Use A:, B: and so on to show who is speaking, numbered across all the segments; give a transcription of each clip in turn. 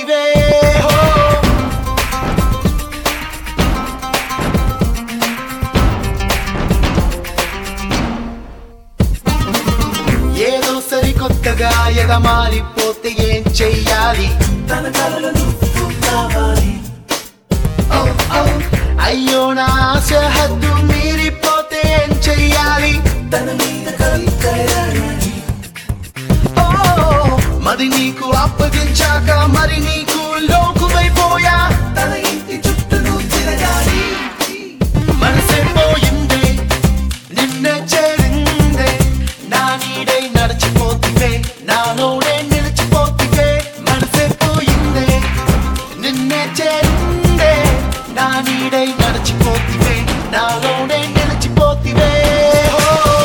A: నడిచిపోతివే హో ఏదో సరికొత్తగా ఎగమాలిపోతే ఏం చెయ్యాలి
B: తన కలలు నువ్వు కావాలి
A: ఔ, ఔ. అయ్యో నా ఆశ హద్దు మీరిపోతే ఏం చెయ్యాలి
B: తన మీద కవితయాలి
A: ఓ, మరి నీకు అప్పగించాక మరి నీకు లోకువైపోయా
B: తన ఇంటి చుట్టూ నువ్వు తిరగాలి
A: మనసే పోయిందే నిన్నే చేరిందే నా నీడై నడిచిపోతివే నాలోనే నిలిచిపోతివే మనసే పోయిందే నిన్నే చేరిందే నా నీడై నడిచిపోతివే నాలోనే నిలిచిపోతివే హో.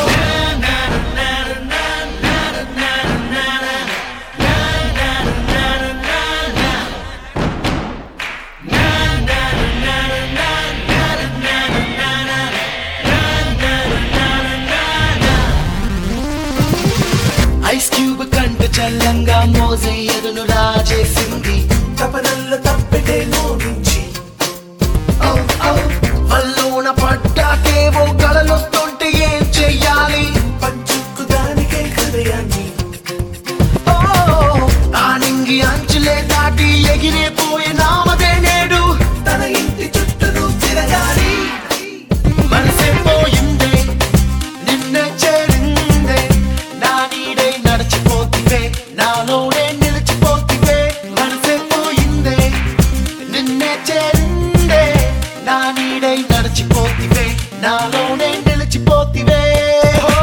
A: ఐస్ క్యూబ్ కంట చల్లంగా మోజయ్యదును రాజేసింది
B: తపనల్లో తప్పెటే మోగించి
A: ఔ, ఔ. వల్లోన పడ్డాకేవో కలలొస్తుంటే ఏం చెయ్యాలి
B: పంచుకు దానికే హృదయాన్ని
A: ఓ ఆ నింగి అంచులే దాటి ఎగిరిపోయే నామదే నేడు
B: తన ఇంటి చుట్టూ నువ్వు తిరగాలి
A: మనసే పోయిందే నిన్నే చేరిందే నా నీడై నడిచిపోతివే నాలోనే నిలిచిపోతివే మనసే పోయిందే నిన్నే చేరిందే నా నీడై నడిచిపోతివే నాలోనే నిలిచిపోతివే హో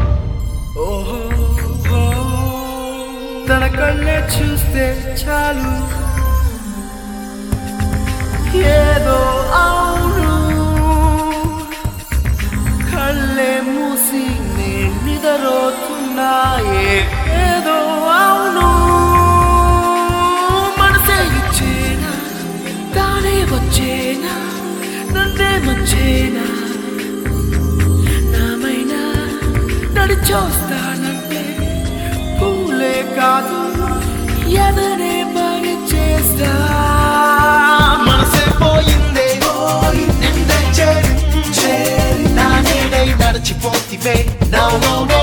B: ఓహో తన కళ్ళే చూస్తే చాలు ఏదో అవును కళ్ళే మూసి నే నిద్రపోతున్నాయే ఏదో అవును మనసే ఇచ్చేనా తానే వచ్చేనా నన్నే వచ్చేనా నామైనా నడిచొస్తానంటే పూలే కాదు ఎదనే పని చేస్తా
A: మనసే పోయిందే నిన్నే చేరిందే నా నీడై నడిచిపోతివే నాలోనే